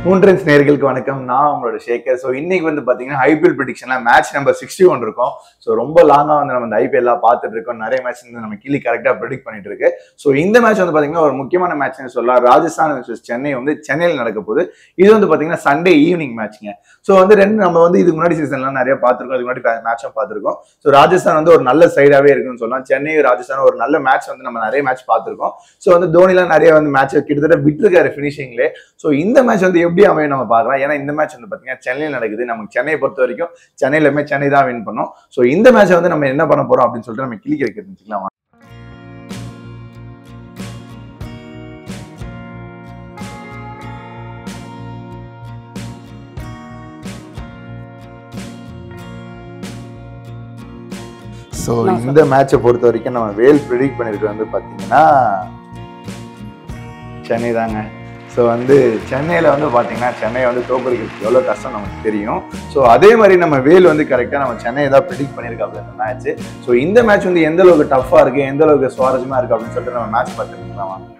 மூன்றன்ஸ் நேர்களுக்கு வணக்கம் நான் உங்களோட ஷேகர் ஸோ இன்னைக்கு வந்து பாத்தீங்கன்னா ஐபிஎல் ப்ரிடிக்ஷன்ல மேட்ச் நம்பர் சிக்ஸ்டி ஒன் இருக்கும் ஸோ ரொம்ப லாங்கா வந்து நம்ம இந்த ஐபிஎல் பார்த்துட்டு இருக்கோம் நிறைய மேட்ச் வந்து நம்ம கிளி கரெக்டா ப்ரிடிக் பண்ணிட்டு இருக்கு ஸோ இந்த மேட்ச் வந்து பாத்தீங்கன்னா ஒரு முக்கியமான மேட்ச்னு சொல்லலாம் ராஜஸ்தான் vs சென்னை வந்து சென்னையில் நடக்க போகுது இது வந்து பாத்தீங்கன்னா சண்டே ஈவினிங் மேட்ச்ங்க ஸோ வந்து ரெண்டு நம்ம வந்து இதுக்கு முன்னாடி சீசன்லாம் நிறைய பார்த்துருக்கோம் இதுக்கு முன்னாடி மேட்சும் பார்த்துருக்கோம் ஸோ ராஜஸ்தான் வந்து ஒரு நல்ல சைடாவே இருக்குன்னு சொல்லலாம் சென்னை ராஜஸ்தான் ஒரு நல்ல மேட்ச் வந்து நம்ம நிறைய மேட்ச் பார்த்துருக்கோம் ஸோ வந்து தோனிலாம் நிறைய வந்து மேட்ச் கிட்டத்தட்ட விட்டுருக்காரு ஃபினிஷிங்லே ஸோ இந்த மேட்ச் வந்து எப்படி அமையும் நம்ம பார்க்கலாம் ஏன்னா இந்த மேட்ச் வந்து பார்த்தீங்கன்னா சென்னையில் நடக்குது நமக்கு சென்னையை பொறுத்த வரைக்கும் சென்னையிலுமே சென்னை தான் வின் பண்ணோம் ஸோ இந்த மேட்ச்சை வந்து நம்ம என்ன பண்ண போறோம் அப்படின்னு சொல்லிட்டு நம்ம கிளிக்க வைக்க தெரிஞ்சுக்கலாம் ஸோ இந்த மேட்சை பொறுத்த வரைக்கும் நம்ம வேல் ப்ரிடிக் பண்ணியிருக்கிறது வந்து பார்த்தீங்கன்னா சென்னை தாங்க ஸோ வந்து சென்னையில் வந்து பார்த்தீங்கன்னா சென்னை வந்து தோக்கடிக்கிறதுக்கு எவ்வளோ கஷ்டம் நமக்கு தெரியும் ஸோ அதே மாதிரி நம்ம வேல் வந்து கரெக்டாக நம்ம சென்னையை தான் ப்ரிடிக் பண்ணியிருக்காப்ல இந்த மேட்ச் ஸோ இந்த மேட்ச் வந்து எந்த அளவுக்கு டஃப்பாக இருக்குது எந்த அளவுக்கு சுவாரஸ்யமாக இருக்குது அப்படின்னு சொல்லிட்டு நம்ம மேட்ச் பார்த்துருக்கலாம்